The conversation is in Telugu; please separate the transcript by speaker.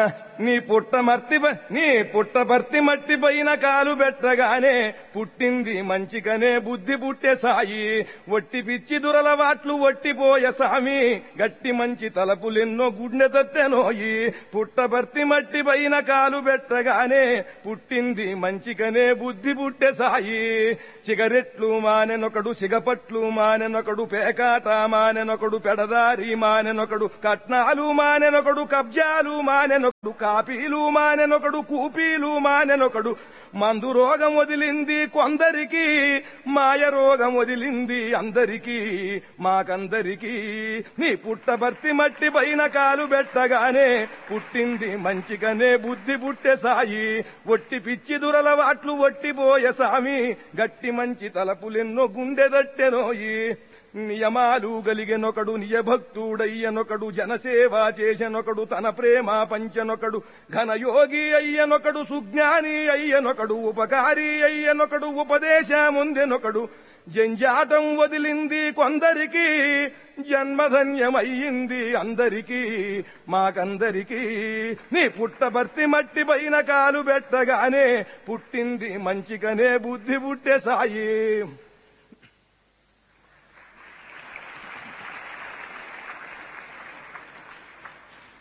Speaker 1: నీ పుట్ట మర్తి నీ పుట్ట భర్తి మట్టి పైన కాలు పెట్టగానే పుట్టింది మంచిగానే బుద్ధి పుట్టే సాయి ఒట్టి పిచ్చి దురలవాట్లు ఒట్టిపోయే సామి గట్టి మంచి తలపులెన్నో గుండె తత్తెనోయి పుట్ట భర్తి మట్టి పైన కాలు పెట్టగానే పుట్టింది మంచిగానే బుద్ధి పుట్టే సాయి సిగరెట్లు మానెనొకడు సిగపట్లు మానెనొకడు పేకాట మానెనొకడు పెడదారి మానెనొకడు కట్నాలు మానెనొకడు కబ్జాలు మానెనొకడు కాపీలు మానెనొకడు కూపీలు మానెనొకడు మందు రోగం వదిలింది కొందరికి మాయ రోగం వదిలింది అందరికీ మాకందరికీ నీ పుట్టబర్తి మట్టి పైన కాలు పెట్టగానే పుట్టింది మంచిగానే బుద్ధి పుట్టే సాయి ఒట్టి పిచ్చి దురలవాట్లు ఒట్టిపోయే సామి గట్టి మంచి తలపులెన్నో గుండెదట్టెనోయి నియమాలు గలిగెనొకడు నియభక్తుడయ్యనొకడు జనసేవ చేసెనొకడు తన ప్రేమ పంచనొకడు ఘనయోగి అయ్యనొకడు సుజ్ఞాని అయ్యనొకడు ఉపకారి అయ్యనొకడు ఉపదేశముందెనొకడు జంజాటం వదిలింది కొందరికి జన్మధన్యమయ్యింది అందరికీ మాకందరికీ నీ పుట్టబర్తి మట్టి పైన కాలు పెట్టగానే పుట్టింది మంచిగానే బుద్ధి పుట్టే సాయి